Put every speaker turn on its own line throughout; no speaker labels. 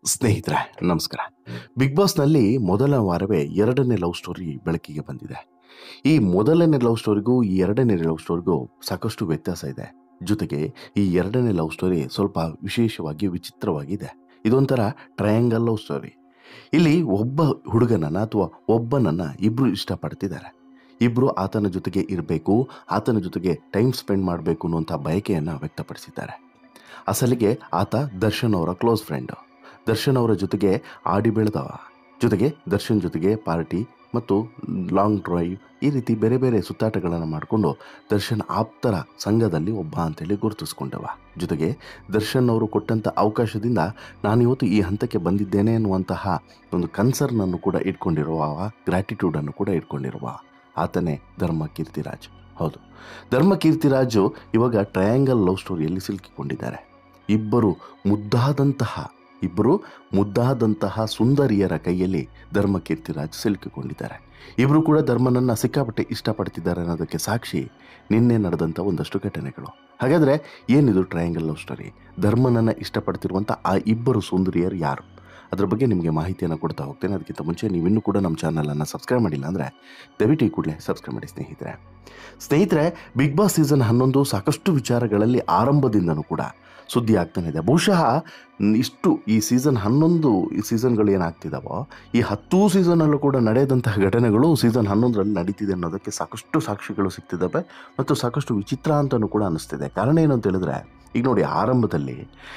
ಸ್ನೇಹಿತರೆ ನಮಸ್ಕಾರ ಬಿಗ್ ಬಾಸ್ನಲ್ಲಿ ಮೊದಲ ವಾರವೇ ಎರಡನೇ ಲವ್ ಸ್ಟೋರಿ ಬೆಳಕಿಗೆ ಬಂದಿದೆ ಈ ಮೊದಲನೇ ಲವ್ ಸ್ಟೋರಿಗೂ ಈ ಎರಡನೇ ಲವ್ ಸ್ಟೋರಿಗೂ ಸಾಕಷ್ಟು ವ್ಯತ್ಯಾಸ ಇದೆ ಜೊತೆಗೆ ಈ ಎರಡನೇ ಲವ್ ಸ್ಟೋರಿ ಸ್ವಲ್ಪ ವಿಶೇಷವಾಗಿ ವಿಚಿತ್ರವಾಗಿದೆ ಇದೊಂಥರ ಟ್ರಯಾಂಗಲ್ ಲವ್ ಸ್ಟೋರಿ ಇಲ್ಲಿ ಒಬ್ಬ ಹುಡುಗನನ್ನ ಅಥವಾ ಒಬ್ಬನನ್ನ ಇಬ್ರು ಇಷ್ಟಪಡ್ತಿದ್ದಾರೆ ಇಬ್ರು ಆತನ ಜೊತೆಗೆ ಇರಬೇಕು ಆತನ ಜೊತೆಗೆ ಟೈಮ್ ಸ್ಪೆಂಡ್ ಮಾಡಬೇಕು ಅನ್ನುವಂಥ ಬಯಕೆಯನ್ನು ವ್ಯಕ್ತಪಡಿಸಿದ್ದಾರೆ ಅಸಲಿಗೆ ಆತ ದರ್ಶನ್ ಅವರ ಕ್ಲೋಸ್ ಫ್ರೆಂಡು ದರ್ಶನ್ ಅವರ ಜೊತೆಗೆ ಆಡಿ ಬೆಳೆದವ ಜೊತೆಗೆ ದರ್ಶನ್ ಜೊತೆಗೆ ಪಾರ್ಟಿ ಮತ್ತು ಲಾಂಗ್ ಡ್ರೈವ್ ಈ ರೀತಿ ಬೇರೆ ಬೇರೆ ಸುತ್ತಾಟಗಳನ್ನು ಮಾಡಿಕೊಂಡು ದರ್ಶನ್ ಆಪ್ತರ ಸಂಘದಲ್ಲಿ ಒಬ್ಬ ಅಂತೇಳಿ ಗುರುತಿಸ್ಕೊಂಡವ ಜೊತೆಗೆ ದರ್ಶನ್ ಅವರು ಕೊಟ್ಟಂಥ ಅವಕಾಶದಿಂದ ನಾನಿವತ್ತು ಈ ಹಂತಕ್ಕೆ ಬಂದಿದ್ದೇನೆ ಅನ್ನುವಂತಹ ಒಂದು ಕನ್ಸರ್ನನ್ನು ಕೂಡ ಇಟ್ಕೊಂಡಿರುವ ಗ್ರ್ಯಾಟಿಟ್ಯೂಡನ್ನು ಕೂಡ ಇಟ್ಕೊಂಡಿರುವ ಆತನೇ ಧರ್ಮ ಕೀರ್ತಿರಾಜ್ ಹೌದು ಧರ್ಮ ಕೀರ್ತಿರಾಜು ಇವಾಗ ಟ್ರಯಾಂಗಲ್ ಲವ್ ಸ್ಟೋರಿಯಲ್ಲಿ ಸಿಲುಕಿಕೊಂಡಿದ್ದಾರೆ ಇಬ್ಬರು ಮುದ್ದಾದಂತಹ ಇಬ್ಬರು ಮುದ್ದಾದಂತಹ ಸುಂದರಿಯರ ಕೈಯಲ್ಲಿ ಧರ್ಮ ಕೀರ್ತಿರಾಜ್ ಸಿಲುಕಿಕೊಂಡಿದ್ದಾರೆ ಇಬ್ಬರು ಕೂಡ ಧರ್ಮನನ್ನ ಸಿಕ್ಕಾಪಟ್ಟೆ ಇಷ್ಟಪಡ್ತಿದ್ದಾರೆ ಅನ್ನೋದಕ್ಕೆ ಸಾಕ್ಷಿ ನಿನ್ನೆ ನಡೆದಂಥ ಒಂದಷ್ಟು ಘಟನೆಗಳು ಹಾಗಾದರೆ ಏನಿದು ಟ್ರಯಾಂಗಲ್ ಲವ್ ಸ್ಟೋರಿ ಧರ್ಮನನ್ನ ಇಷ್ಟಪಡ್ತಿರುವಂಥ ಆ ಇಬ್ಬರು ಸುಂದರಿಯರು ಯಾರು ಅದ್ರ ಬಗ್ಗೆ ನಿಮಗೆ ಮಾಹಿತಿಯನ್ನು ಕೊಡ್ತಾ ಹೋಗ್ತೇನೆ ಅದಕ್ಕಿಂತ ಮುಂಚೆ ನೀವು ಇನ್ನೂ ಕೂಡ ನಮ್ಮ ಚಾನಲನ್ನು ಸಬ್ಸ್ಕ್ರೈಬ್ ಮಾಡಿಲ್ಲ ಅಂದರೆ ದಯವಿಟ್ಟು ಈ ಕೂಡಲೇ ಸಬ್ಸ್ಕ್ರೈಬ್ ಮಾಡಿ ಸ್ನೇಹಿತರೆ ಸ್ನೇಹಿತರೆ ಬಿಗ್ ಬಾಸ್ ಸೀಸನ್ ಹನ್ನೊಂದು ಸಾಕಷ್ಟು ವಿಚಾರಗಳಲ್ಲಿ ಆರಂಭದಿಂದನೂ ಕೂಡ ಸುದ್ದಿ ಆಗ್ತಾನೆ ಇದೆ ಬಹುಶಃ ಇಷ್ಟು ಈ ಸೀಸನ್ ಹನ್ನೊಂದು ಈ ಸೀಸನ್ಗಳು ಏನಾಗ್ತಿದಾವೋ ಈ ಹತ್ತೂ ಸೀಸನಲ್ಲೂ ಕೂಡ ನಡೆದಂತಹ ಘಟನೆಗಳು ಸೀಸನ್ ಹನ್ನೊಂದರಲ್ಲಿ ನಡೀತಿದೆ ಅನ್ನೋದಕ್ಕೆ ಸಾಕಷ್ಟು ಸಾಕ್ಷಿಗಳು ಸಿಗ್ತಿದ್ದಾವೆ ಮತ್ತು ಸಾಕಷ್ಟು ವಿಚಿತ್ರ ಅಂತಲೂ ಕೂಡ ಅನ್ನಿಸ್ತಿದೆ ಕಾರಣ ಏನು ಅಂತ ಹೇಳಿದ್ರೆ ಈಗ ನೋಡಿ ಆರಂಭದಲ್ಲಿ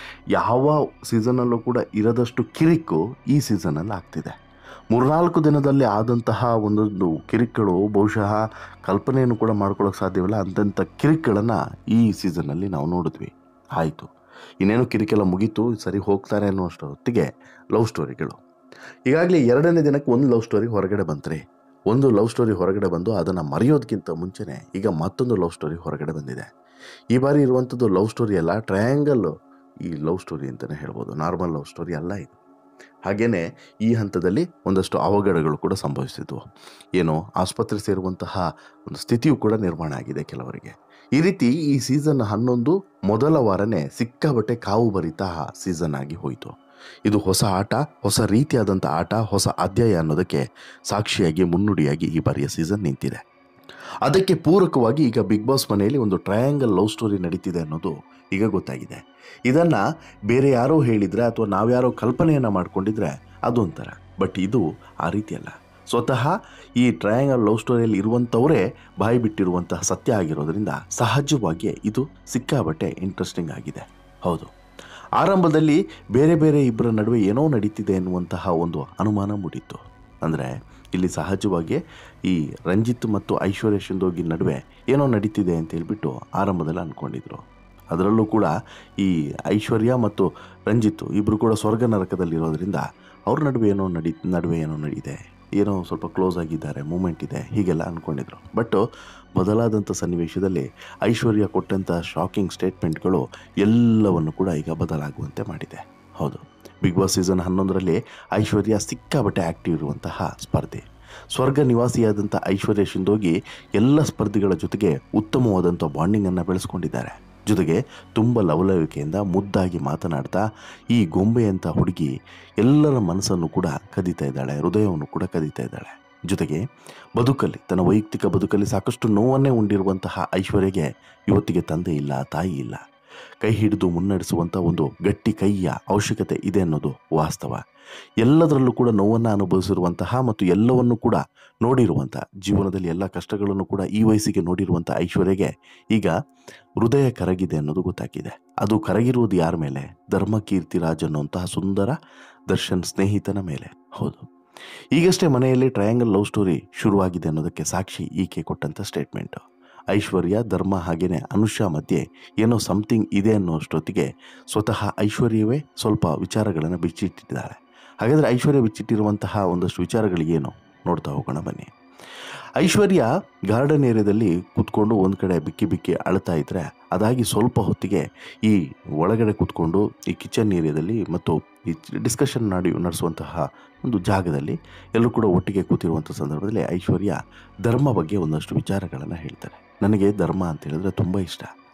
ಯಾವ ಸೀಸನಲ್ಲೂ ಕೂಡ ಇರದಷ್ಟು ಕಿರಿಕು ಈ ಸೀಸನಲ್ಲಿ ಆಗ್ತಿದೆ ಮೂರ್ನಾಲ್ಕು ದಿನದಲ್ಲಿ ಆದಂತಹ ಒಂದೊಂದು ಕಿರಿಕ್ಗಳು ಬಹುಶಃ ಕಲ್ಪನೆಯನ್ನು ಕೂಡ ಮಾಡ್ಕೊಳ್ಳೋಕೆ ಸಾಧ್ಯವಿಲ್ಲ ಅಂಥಂಥ ಕಿರಿಕ್ಗಳನ್ನು ಈ ಸೀಸನ್ನಲ್ಲಿ ನಾವು ನೋಡಿದ್ವಿ ಆಯಿತು ಇನ್ನೇನು ಕಿರಿಕೆಲ್ಲ ಮುಗೀತು ಸರಿ ಹೋಗ್ತಾರೆ ಅನ್ನುವಷ್ಟು ಹೊತ್ತಿಗೆ ಲವ್ ಸ್ಟೋರಿಗಳು ಈಗಾಗಲೇ ಎರಡನೇ ದಿನಕ್ಕೆ ಒಂದು ಲವ್ ಸ್ಟೋರಿ ಹೊರಗಡೆ ಬಂತ್ರಿ ಒಂದು ಲವ್ ಸ್ಟೋರಿ ಹೊರಗಡೆ ಬಂದು ಅದನ್ನು ಮರೆಯೋದಕ್ಕಿಂತ ಮುಂಚೆನೇ ಈಗ ಮತ್ತೊಂದು ಲವ್ ಸ್ಟೋರಿ ಹೊರಗಡೆ ಬಂದಿದೆ ಈ ಬಾರಿ ಇರುವಂಥದ್ದು ಲವ್ ಸ್ಟೋರಿ ಅಲ್ಲ ಟ್ರಯಾಂಗಲ್ ಈ ಲವ್ ಸ್ಟೋರಿ ಅಂತಲೇ ಹೇಳ್ಬೋದು ನಾರ್ಮಲ್ ಲವ್ ಸ್ಟೋರಿ ಅಲ್ಲ ಇದು ಹಾಗೆಯೇ ಈ ಹಂತದಲ್ಲಿ ಒಂದಷ್ಟು ಅವಘಡಗಳು ಕೂಡ ಸಂಭವಿಸಿದ್ವು ಏನು ಆಸ್ಪತ್ರೆ ಸೇರುವಂತಹ ಒಂದು ಸ್ಥಿತಿಯು ಕೂಡ ನಿರ್ಮಾಣ ಆಗಿದೆ ಕೆಲವರಿಗೆ ಈ ರೀತಿ ಈ ಸೀಸನ್ ಹನ್ನೊಂದು ಮೊದಲ ವಾರನೇ ಸಿಕ್ಕಾಬಟ್ಟೆ ಕಾವು ಭರಿತ ಸೀಸನ್ ಆಗಿ ಹೋಯಿತು ಇದು ಹೊಸ ಆಟ ಹೊಸ ರೀತಿಯಾದಂಥ ಆಟ ಹೊಸ ಅಧ್ಯಾಯ ಅನ್ನೋದಕ್ಕೆ ಸಾಕ್ಷಿಯಾಗಿ ಮುನ್ನುಡಿಯಾಗಿ ಈ ಬಾರಿಯ ಸೀಸನ್ ನಿಂತಿದೆ ಅದಕ್ಕೆ ಪೂರಕವಾಗಿ ಈಗ ಬಿಗ್ ಬಾಸ್ ಮನೆಯಲ್ಲಿ ಒಂದು ಟ್ರಯಾಂಗಲ್ ಲವ್ ಸ್ಟೋರಿ ನಡೀತಿದೆ ಅನ್ನೋದು ಈಗ ಗೊತ್ತಾಗಿದೆ ಇದನ್ನು ಬೇರೆ ಯಾರೋ ಹೇಳಿದರೆ ಅಥವಾ ನಾವ್ಯಾರೋ ಕಲ್ಪನೆಯನ್ನು ಮಾಡ್ಕೊಂಡಿದ್ರೆ ಅದೊಂಥರ ಬಟ್ ಇದು ಆ ರೀತಿ ಅಲ್ಲ ಸ್ವತಃ ಈ ಟ್ರಯಾಂಗಲ್ ಲವ್ ಸ್ಟೋರಿಯಲ್ಲಿ ಇರುವಂಥವರೇ ಬಾಯಿ ಬಿಟ್ಟಿರುವಂತಹ ಸತ್ಯ ಆಗಿರೋದ್ರಿಂದ ಸಹಜವಾಗಿ ಇದು ಸಿಕ್ಕಾಬಟ್ಟೆ ಇಂಟ್ರೆಸ್ಟಿಂಗ್ ಆಗಿದೆ ಹೌದು ಆರಂಭದಲ್ಲಿ ಬೇರೆ ಬೇರೆ ಇಬ್ಬರ ನಡುವೆ ಏನೋ ನಡೀತಿದೆ ಎನ್ನುವಂತಹ ಒಂದು ಅನುಮಾನ ಮೂಡಿತ್ತು ಅಂದರೆ ಇಲ್ಲಿ ಸಹಜವಾಗಿ ಈ ರಂಜಿತ್ ಮತ್ತು ಐಶ್ವರ್ಯ ಶಿಂದೋಗಿ ನಡುವೆ ಏನೋ ನಡೀತಿದೆ ಅಂತ ಹೇಳ್ಬಿಟ್ಟು ಆರಂಭದಲ್ಲಿ ಅಂದ್ಕೊಂಡಿದ್ರು ಅದರಲ್ಲೂ ಕೂಡ ಈ ಐಶ್ವರ್ಯ ಮತ್ತು ರಂಜಿತ್ ಇಬ್ಬರು ಕೂಡ ಸ್ವರ್ಗ ನರಕದಲ್ಲಿರೋದ್ರಿಂದ ಅವ್ರ ನಡುವೆ ಏನೋ ನಡಿ ನಡುವೆ ಏನೋ ನಡೀದೆ ಏನೋ ಸ್ವಲ್ಪ ಕ್ಲೋಸ್ ಆಗಿದ್ದಾರೆ ಮೂಮೆಂಟ್ ಇದೆ ಹೀಗೆಲ್ಲ ಅಂದ್ಕೊಂಡಿದ್ರು ಬಟ್ ಬದಲಾದಂಥ ಸನ್ನಿವೇಶದಲ್ಲಿ ಐಶ್ವರ್ಯ ಕೊಟ್ಟಂಥ ಶಾಕಿಂಗ್ ಸ್ಟೇಟ್ಮೆಂಟ್ಗಳು ಎಲ್ಲವನ್ನು ಕೂಡ ಈಗ ಬದಲಾಗುವಂತೆ ಮಾಡಿದೆ ಹೌದು ಬಿಗ್ ಬಾಸ್ ಸೀಸನ್ ಹನ್ನೊಂದರಲ್ಲಿ ಐಶ್ವರ್ಯ ಸಿಕ್ಕಾಬಟ್ಟೆ ಆ್ಯಕ್ಟಿವ್ ಇರುವಂತಹ ಸ್ಪರ್ಧೆ ಸ್ವರ್ಗ ನಿವಾಸಿಯಾದಂಥ ಐಶ್ವರ್ಯ ಶಿಂದೋಗಿ ಎಲ್ಲ ಸ್ಪರ್ಧಿಗಳ ಜೊತೆಗೆ ಉತ್ತಮವಾದಂಥ ಬಾಂಡಿಂಗನ್ನು ಬೆಳೆಸ್ಕೊಂಡಿದ್ದಾರೆ ಜೊತೆಗೆ ತುಂಬ ಲವಲವಿಕೆಯಿಂದ ಮುದ್ದಾಗಿ ಮಾತನಾಡ್ತಾ ಈ ಗೊಂಬೆಯಂಥ ಹುಡುಗಿ ಎಲ್ಲರ ಮನಸ್ಸನ್ನು ಕೂಡ ಕದೀತಾ ಇದ್ದಾಳೆ ಹೃದಯವನ್ನು ಕೂಡ ಕದೀತಾ ಇದ್ದಾಳೆ ಜೊತೆಗೆ ಬದುಕಲ್ಲಿ ತನ್ನ ವೈಯಕ್ತಿಕ ಬದುಕಲ್ಲಿ ಸಾಕಷ್ಟು ನೋವನ್ನೇ ಉಂಡಿರುವಂತಹ ಐಶ್ವರ್ಯಗೆ ಇವತ್ತಿಗೆ ತಂದೆ ಇಲ್ಲ ತಾಯಿ ಇಲ್ಲ ಕೈ ಹಿಡಿದು ಮುನ್ನಡೆಸುವಂಥ ಒಂದು ಗಟ್ಟಿ ಕೈಯ ಅವಶ್ಯಕತೆ ಇದೆ ಅನ್ನೋದು ವಾಸ್ತವ ಎಲ್ಲದರಲ್ಲೂ ಕೂಡ ನೋವನ್ನು ಅನುಭವಿಸಿರುವಂತಹ ಮತ್ತು ಎಲ್ಲವನ್ನು ಕೂಡ ನೋಡಿರುವಂಥ ಜೀವನದಲ್ಲಿ ಎಲ್ಲ ಕಷ್ಟಗಳನ್ನು ಕೂಡ ಈ ವಯಸ್ಸಿಗೆ ನೋಡಿರುವಂಥ ಐಶ್ವರ್ಯಗೆ ಈಗ ಹೃದಯ ಕರಗಿದೆ ಅನ್ನೋದು ಗೊತ್ತಾಗಿದೆ ಅದು ಕರಗಿರುವುದು ಯಾರ ಮೇಲೆ ಧರ್ಮ ಕೀರ್ತಿರಾಜ್ ಅನ್ನುವಂತಹ ಸುಂದರ ದರ್ಶನ್ ಸ್ನೇಹಿತನ ಮೇಲೆ ಹೌದು ಈಗಷ್ಟೇ ಮನೆಯಲ್ಲಿ ಟ್ರಯಾಂಗಲ್ ಲವ್ ಸ್ಟೋರಿ ಶುರುವಾಗಿದೆ ಅನ್ನೋದಕ್ಕೆ ಸಾಕ್ಷಿ ಈಕೆ ಕೊಟ್ಟಂಥ ಸ್ಟೇಟ್ಮೆಂಟು ಐಶ್ವರ್ಯ ಧರ್ಮ ಹಾಗೆಯೇ ಅನುಷಾ ಮಧ್ಯೆ ಏನೋ ಸಮಥಿಂಗ್ ಇದೆ ಅನ್ನೋಷ್ಟೊತ್ತಿಗೆ ಸ್ವತಃ ಐಶ್ವರ್ಯವೇ ಸ್ವಲ್ಪ ವಿಚಾರಗಳನ್ನು ಬಿಚ್ಚಿಟ್ಟಿದ್ದಾರೆ ಹಾಗಾದರೆ ಐಶ್ವರ್ಯ ಬಿಚ್ಚಿಟ್ಟಿರುವಂತಹ ಒಂದಷ್ಟು ವಿಚಾರಗಳಿಗೇನು ನೋಡ್ತಾ ಹೋಗೋಣ ಬನ್ನಿ ಐಶ್ವರ್ಯ ಗಾರ್ಡನ್ ಏರಿಯಾದಲ್ಲಿ ಕೂತ್ಕೊಂಡು ಒಂದು ಕಡೆ ಬಿಕ್ಕಿ ಬಿಕ್ಕಿ ಅಳ್ತಾ ಇದ್ದರೆ ಅದಾಗಿ ಸ್ವಲ್ಪ ಹೊತ್ತಿಗೆ ಈ ಒಳಗಡೆ ಕೂತ್ಕೊಂಡು ಈ ಕಿಚನ್ ಏರಿಯಾದಲ್ಲಿ ಮತ್ತು ಈ ಡಿಸ್ಕಷನ್ ಮಾಡಿ ನಡೆಸುವಂತಹ ಒಂದು ಜಾಗದಲ್ಲಿ ಎಲ್ಲರೂ ಕೂಡ ಒಟ್ಟಿಗೆ ಕೂತಿರುವಂಥ ಸಂದರ್ಭದಲ್ಲಿ ಐಶ್ವರ್ಯ ಧರ್ಮ ಬಗ್ಗೆ ಒಂದಷ್ಟು ವಿಚಾರಗಳನ್ನು ಹೇಳ್ತಾರೆ ನನಗೆ ಧರ್ಮ ಅಂತ ಹೇಳಿದ್ರೆ ತುಂಬ ಇಷ್ಟ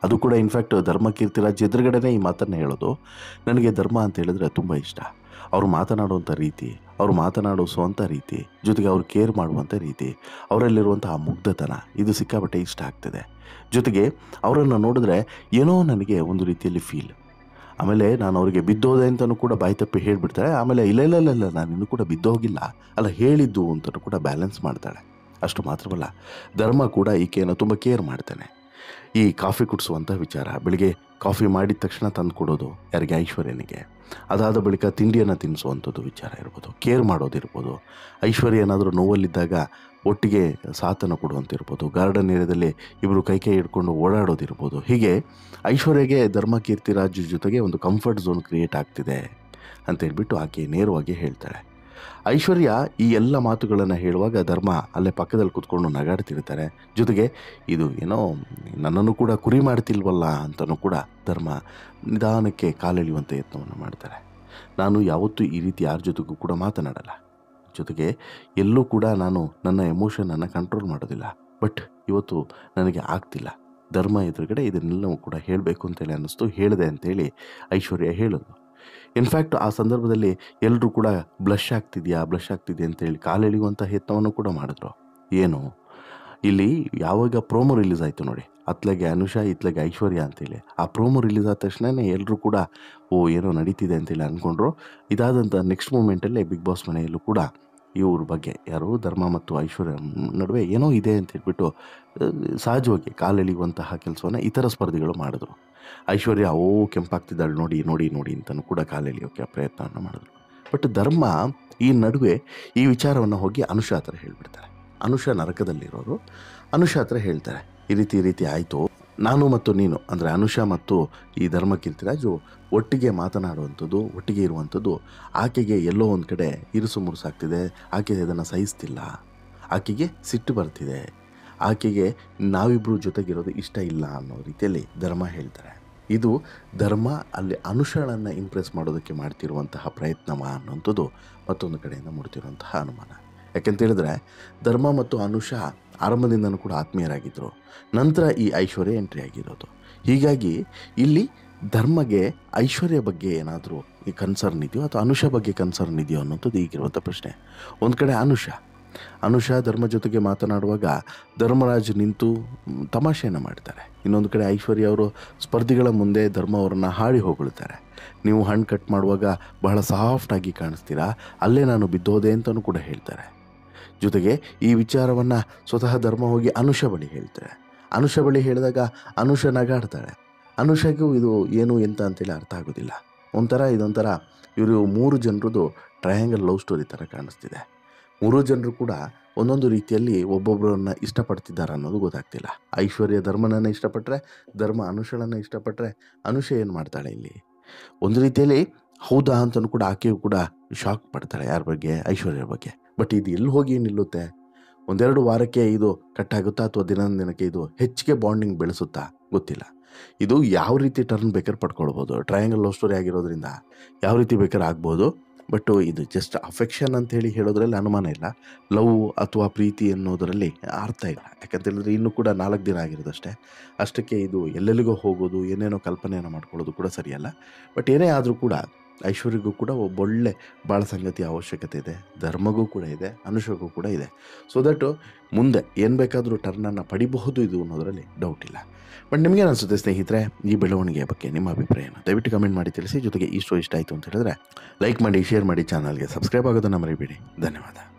ಅದು ಕೂಡ ಇನ್ಫ್ಯಾಕ್ಟ್ ಧರ್ಮ ಕೀರ್ತಿರಾಜ್ ಎದುರುಗಡೆನೇ ಈ ಮಾತನ್ನು ಹೇಳೋದು ನನಗೆ ಧರ್ಮ ಅಂತ ಹೇಳಿದ್ರೆ ತುಂಬ ಇಷ್ಟ ಅವರು ಮಾತನಾಡುವಂಥ ರೀತಿ ಅವರು ಮಾತನಾಡಿಸುವಂಥ ರೀತಿ ಜೊತೆಗೆ ಅವ್ರು ಕೇರ್ ಮಾಡುವಂಥ ರೀತಿ ಅವರಲ್ಲಿರುವಂಥ ಆ ಮುಗ್ಧತನ ಇದು ಸಿಕ್ಕಾಪಟ್ಟೆ ಇಷ್ಟ ಆಗ್ತದೆ ಜೊತೆಗೆ ಅವರನ್ನು ನೋಡಿದ್ರೆ ಏನೋ ನನಗೆ ಒಂದು ರೀತಿಯಲ್ಲಿ ಫೀಲ್ ಆಮೇಲೆ ನಾನು ಅವರಿಗೆ ಬಿದ್ದೋದೆ ಅಂತಲೂ ಕೂಡ ಬಾಯಿ ತಪ್ಪಿ ಹೇಳಿಬಿಡ್ತಾಳೆ ಆಮೇಲೆ ಇಲ್ಲ ಇಲ್ಲ ಇಲ್ಲ ಇಲ್ಲ ನಾನು ಇನ್ನೂ ಕೂಡ ಬಿದ್ದೋಗಿಲ್ಲ ಅಲ್ಲ ಹೇಳಿದ್ದು ಅಂತಲೂ ಕೂಡ ಬ್ಯಾಲೆನ್ಸ್ ಮಾಡ್ತಾಳೆ ಅಷ್ಟು ಮಾತ್ರವಲ್ಲ ಧರ್ಮ ಕೂಡ ಈಕೆಯನ್ನು ತುಂಬ ಕೇರ್ ಮಾಡ್ತಾನೆ ಈ ಕಾಫಿ ಕುಡಿಸುವಂಥ ವಿಚಾರ ಬೆಳಿಗ್ಗೆ ಕಾಫಿ ಮಾಡಿದ ತಕ್ಷಣ ತಂದು ಕೊಡೋದು ಯಾರಿಗೆ ಐಶ್ವರ್ಯನಿಗೆ ಅದಾದ ಬಳಿಕ ತಿಂಡಿಯನ್ನು ತಿನ್ನಿಸುವಂಥದ್ದು ವಿಚಾರ ಇರ್ಬೋದು ಕೇರ್ ಮಾಡೋದಿರ್ಬೋದು ಐಶ್ವರ್ಯ ಏನಾದರೂ ನೋವಲ್ಲಿದ್ದಾಗ ಒಟ್ಟಿಗೆ ಸಾಥನ್ನು ಕೊಡುವಂತಿರ್ಬೋದು ಗಾರ್ಡನ್ ಏರಿಯಾದಲ್ಲಿ ಇಬ್ಬರು ಕೈ ಕೈ ಹಿಡ್ಕೊಂಡು ಓಡಾಡೋದಿರ್ಬೋದು ಹೀಗೆ ಐಶ್ವರ್ಯಗೆ ಧರ್ಮ ಕೀರ್ತಿರಾಜ್ ಜೊತೆಗೆ ಒಂದು ಕಂಫರ್ಟ್ ಝೋನ್ ಕ್ರಿಯೇಟ್ ಆಗ್ತಿದೆ ಅಂತ ಹೇಳ್ಬಿಟ್ಟು ಆಕೆ ನೇರವಾಗಿ ಹೇಳ್ತಾಳೆ ಐಶ್ವರ್ಯ ಈ ಎಲ್ಲ ಮಾತುಗಳನ್ನು ಹೇಳುವಾಗ ಧರ್ಮ ಅಲ್ಲೇ ಪಕ್ಕದಲ್ಲಿ ಕೂತ್ಕೊಂಡು ನಗಾಡ್ತಿರ್ತಾರೆ ಜೊತೆಗೆ ಇದು ಏನೋ ನನ್ನನ್ನು ಕೂಡ ಕುರಿ ಮಾಡ್ತಿಲ್ವಲ್ಲ ಅಂತಲೂ ಕೂಡ ಧರ್ಮ ನಿಧಾನಕ್ಕೆ ಕಾಲೆಳೆಯುವಂಥ ಯತ್ನವನ್ನು ಮಾಡ್ತಾರೆ ನಾನು ಯಾವತ್ತೂ ಈ ರೀತಿ ಯಾರ ಜೊತೆಗೂ ಕೂಡ ಮಾತನಾಡಲ್ಲ ಜೊತೆಗೆ ಎಲ್ಲೂ ಕೂಡ ನಾನು ನನ್ನ ಎಮೋಷನನ್ನು ಕಂಟ್ರೋಲ್ ಮಾಡೋದಿಲ್ಲ ಬಟ್ ಇವತ್ತು ನನಗೆ ಆಗ್ತಿಲ್ಲ ಧರ್ಮ ಎದುರುಗಡೆ ಇದನ್ನೆಲ್ಲವೂ ಕೂಡ ಹೇಳಬೇಕು ಅಂತೇಳಿ ಅನ್ನಿಸ್ತು ಹೇಳಿದೆ ಅಂತೇಳಿ ಐಶ್ವರ್ಯ ಹೇಳಿದ್ರು ಇನ್ಫ್ಯಾಕ್ಟ್ ಆ ಸಂದರ್ಭದಲ್ಲಿ ಎಲ್ಲರೂ ಕೂಡ ಬ್ಲಶ್ ಆಗ್ತಿದೆಯಾ ಬ್ಲಶ್ ಆಗ್ತಿದೆಯಾ ಅಂತೇಳಿ ಕಾಲೆಳೆಯುವಂಥ ಯತ್ನವನ್ನು ಕೂಡ ಮಾಡಿದ್ರು ಏನು ಇಲ್ಲಿ ಯಾವಾಗ ಪ್ರೋಮೋ ರಿಲೀಸ್ ಆಯಿತು ನೋಡಿ ಅತ್ಲಗೆ ಅನುಷಾ ಇತ್ಲಗೆ ಐಶ್ವರ್ಯ ಅಂತೇಳಿ ಆ ಪ್ರೋಮೋ ರಿಲೀಸ್ ಆದ ತಕ್ಷಣವೇ ಎಲ್ಲರೂ ಕೂಡ ಓ ಏನೋ ನಡೀತಿದೆ ಅಂತೇಳಿ ಅಂದ್ಕೊಂಡ್ರು ಇದಾದಂಥ ನೆಕ್ಸ್ಟ್ ಮೂಮೆಂಟಲ್ಲೇ ಬಿಗ್ ಬಾಸ್ ಮನೆಯಲ್ಲೂ ಕೂಡ ಇವ್ರ ಬಗ್ಗೆ ಯಾರು ಧರ್ಮ ಮತ್ತು ಐಶ್ವರ್ಯ ನಡುವೆ ಏನೋ ಇದೆ ಅಂತ ಹೇಳ್ಬಿಟ್ಟು ಅಹ್, ಸಹಜವಾಗಿ ಕಾಲೆಳೆಯುವಂತಹ ಕೆಲಸವನ್ನು ಇತರ ಸ್ಪರ್ಧಿಗಳು ಮಾಡಿದ್ರು ಐಶ್ವರ್ಯ ಓ ಕೆಂಪಾಗ್ತಿದ್ದಾಳೆ ನೋಡಿ ನೋಡಿ ನೋಡಿ ಅಂತಲೂ ಕೂಡ ಕಾಲೆಳೆಯೋಕೆ ಪ್ರಯತ್ನವನ್ನು ಮಾಡಿದ್ರು ಬಟ್ ಧರ್ಮ ಈ ನಡುವೆ ಈ ವಿಚಾರವನ್ನು ಹೋಗಿ ಅನುಷಾ ಹತ್ರ ಹೇಳ್ಬಿಡ್ತಾರೆ ಅನುಷಾ ನರಕದಲ್ಲಿರೋರು ಅನುಷಾ ಹತ್ರ ಹೇಳ್ತಾರೆ ಈ ರೀತಿ ಈ ರೀತಿ ಆಯಿತು ನಾನು ಮತ್ತು ನೀನು ಅಂದರೆ ಅನುಷಾ ಮತ್ತು ಈ ಧರ್ಮ ಕೀರ್ತಿರಾಜು ಒಟ್ಟಿಗೆ ಮಾತನಾಡುವಂಥದ್ದು ಒಟ್ಟಿಗೆ ಇರುವಂಥದ್ದು ಆಕೆಗೆ ಎಲ್ಲೋ ಒಂದು ಕಡೆ ಇರುಸು ಮುರುಸಾಗ್ತಿದೆ ಆಕೆ ಅದನ್ನು ಸಹಿಸ್ತಿಲ್ಲ ಆಕೆಗೆ ಸಿಟ್ಟು ಬರ್ತಿದೆ ಆಕೆಗೆ ನಾವಿಬ್ಬರು ಜೊತೆಗಿರೋದು ಇಷ್ಟ ಇಲ್ಲ ಅನ್ನೋ ರೀತಿಯಲ್ಲಿ ಧರ್ಮ ಹೇಳ್ತಾರೆ ಇದು ಧರ್ಮ ಅಲ್ಲಿ ಅನುಷಗಳನ್ನು ಇಂಪ್ರೆಸ್ ಮಾಡೋದಕ್ಕೆ ಮಾಡ್ತಿರುವಂತಹ ಪ್ರಯತ್ನವ ಅನ್ನೋಂಥದ್ದು ಮತ್ತೊಂದು ಕಡೆಯಿಂದ ಮೂಡ್ತಿರುವಂತಹ ಅನುಮಾನ ಯಾಕೆಂತ ಹೇಳಿದ್ರೆ ಧರ್ಮ ಮತ್ತು ಅನುಷಾ ಆರಂಭದಿಂದನೂ ಕೂಡ ಆತ್ಮೀಯರಾಗಿದ್ದರು ನಂತರ ಈ ಐಶ್ವರ್ಯ ಎಂಟ್ರಿ ಆಗಿರೋದು ಹೀಗಾಗಿ ಇಲ್ಲಿ ಧರ್ಮಗೆ ಐಶ್ವರ್ಯ ಬಗ್ಗೆ ಏನಾದರೂ ಈ ಕನ್ಸರ್ನ್ ಇದೆಯೋ ಅಥವಾ ಅನುಷಾ ಬಗ್ಗೆ ಕನ್ಸರ್ನ್ ಇದೆಯೋ ಅನ್ನೋಂಥದ್ದು ಈಗಿರುವಂಥ ಪ್ರಶ್ನೆ ಒಂದು ಕಡೆ ಅನುಷಾ ಅನುಷಾ ಧರ್ಮ ಜೊತೆಗೆ ಮಾತನಾಡುವಾಗ ಧರ್ಮರಾಜ್ ನಿಂತು ಮ್, ತಮಾಷೆಯನ್ನು ಮಾಡ್ತಾರೆ ಇನ್ನೊಂದು ಕಡೆ ಐಶ್ವರ್ಯ ಅವರು ಸ್ಪರ್ಧಿಗಳ ಮುಂದೆ ಧರ್ಮ ಅವರನ್ನು ಹಾಡಿ ಹೊಗಳ್ತಾರೆ ನೀವು ಹಣ್ಣು ಕಟ್ ಮಾಡುವಾಗ ಬಹಳ ಸಾಫ್ಟಾಗಿ ಕಾಣಿಸ್ತೀರಾ ಅಲ್ಲೇ ನಾನು ಬಿದ್ದೋದೆ ಅಂತಲೂ ಕೂಡ ಹೇಳ್ತಾರೆ ಜೊತೆಗೆ ಈ ವಿಚಾರವನ್ನು ಸ್ವತಃ ಧರ್ಮ ಹೋಗಿ ಅನುಷ ಬಳಿ ಹೇಳ್ತಾರೆ ಅನುಷ ಬಳಿ ಹೇಳಿದಾಗ ಅನುಷ ನಗಾಡ್ತಾಳೆ ಅನುಷಗೂ ಇದು ಏನು ಎಂತ ಅಂತೇಳಿ ಅರ್ಥ ಆಗೋದಿಲ್ಲ ಒಂಥರ ಇದೊಂಥರ ಇವರು ಮೂರು ಜನರದು ಟ್ರಯಾಂಗಲ್ ಲವ್ ಸ್ಟೋರಿ ಥರ ಕಾಣಿಸ್ತಿದೆ ಮೂರು ಜನರು ಕೂಡ ಒಂದೊಂದು ರೀತಿಯಲ್ಲಿ ಒಬ್ಬೊಬ್ಬರನ್ನ ಇಷ್ಟಪಡ್ತಿದ್ದಾರೆ ಅನ್ನೋದು ಗೊತ್ತಾಗ್ತಿಲ್ಲ ಐಶ್ವರ್ಯ ಧರ್ಮನನ್ನು ಇಷ್ಟಪಟ್ಟರೆ ಧರ್ಮ ಅನುಷಳನ್ನು ಇಷ್ಟಪಟ್ಟರೆ ಅನುಷ ಏನು ಮಾಡ್ತಾಳೆ ಇಲ್ಲಿ ಒಂದು ರೀತಿಯಲ್ಲಿ ಹೌದಾ ಅಂತಲೂ ಕೂಡ ಆಕೆಯು ಕೂಡ ಶಾಕ್ ಪಡ್ತಾಳೆ ಯಾರ ಬಗ್ಗೆ ಐಶ್ವರ್ಯ ಬಗ್ಗೆ ಬಟ್ ಇದು ಎಲ್ಲಿ ಹೋಗಿ ನಿಲ್ಲುತ್ತೆ ಒಂದೆರಡು ವಾರಕ್ಕೆ ಇದು ಕಟ್ಟಾಗುತ್ತಾ ಅಥವಾ ದಿನ ದಿನಕ್ಕೆ ಇದು ಹೆಚ್ಚಿಗೆ ಬಾಂಡಿಂಗ್ ಬೆಳೆಸುತ್ತಾ ಗೊತ್ತಿಲ್ಲ ಇದು ಯಾವ ರೀತಿ ಟರ್ನ್ ಬೇಕಾದ್ರೆ ಪಡ್ಕೊಳ್ಬೋದು ಟ್ರಯಾಂಗಲ್ ಲವ್ ಸ್ಟೋರಿ ಆಗಿರೋದ್ರಿಂದ ಯಾವ ರೀತಿ ಬೇಕಾದ್ರೆ ಆಗ್ಬೋದು ಬಟ್ ಇದು ಜಸ್ಟ್ ಅಫೆಕ್ಷನ್ ಅಂತ ಹೇಳಿ ಹೇಳೋದ್ರಲ್ಲಿ ಅನುಮಾನ ಇಲ್ಲ ಲವ್ ಅಥವಾ ಪ್ರೀತಿ ಅನ್ನೋದರಲ್ಲಿ ಅರ್ಥ ಇಲ್ಲ ಯಾಕಂತ ಹೇಳಿದ್ರೆ ಇನ್ನೂ ಕೂಡ ನಾಲ್ಕು ದಿನ ಆಗಿರೋದಷ್ಟೇ ಅಷ್ಟಕ್ಕೆ ಇದು ಎಲ್ಲೆಲ್ಲಿಗೋ ಹೋಗೋದು ಏನೇನೋ ಕಲ್ಪನೆಯನ್ನು ಮಾಡ್ಕೊಳ್ಳೋದು ಕೂಡ ಸರಿಯಲ್ಲ ಬಟ್ ಏನೇ ಆದರೂ ಕೂಡ ಐಶ್ವರ್ಯಗೂ ಕೂಡ ಒಬ್ಬೊಳ್ಳೆ ಬಾಳ ಸಂಗತಿಯ ಅವಶ್ಯಕತೆ ಇದೆ ಧರ್ಮಗೂ ಕೂಡ ಇದೆ ಅನುಷಗೂ ಕೂಡ ಇದೆ ಸೊ ದಟ್ ಮುಂದೆ ಏನು ಬೇಕಾದರೂ ಟರ್ನನ್ನು ಪಡಿಬಹುದು ಇದು ಅನ್ನೋದರಲ್ಲಿ ಡೌಟ್ ಇಲ್ಲ ಬಟ್ ನಿಮಗೆ ಅನಿಸುತ್ತೆ ಸ್ನೇಹಿತರೆ ಈ ಬೆಳವಣಿಗೆಯ ಬಗ್ಗೆ ನಿಮ್ಮ ಅಭಿಪ್ರಾಯನ ದಯವಿಟ್ಟು ಕಮೆಂಟ್ ಮಾಡಿ ತಿಳಿಸಿ ಜೊತೆಗೆ ಈ ಸ್ಟೋ ಇಷ್ಟ ಆಯಿತು ಅಂತ ಹೇಳಿದ್ರೆ ಲೈಕ್ ಮಾಡಿ ಶೇರ್ ಮಾಡಿ ಚಾನಲ್ಗೆ ಸಬ್ಸ್ಕ್ರೈಬ್ ಆಗೋದನ್ನು ಮರಿಬೇಡಿ ಧನ್ಯವಾದ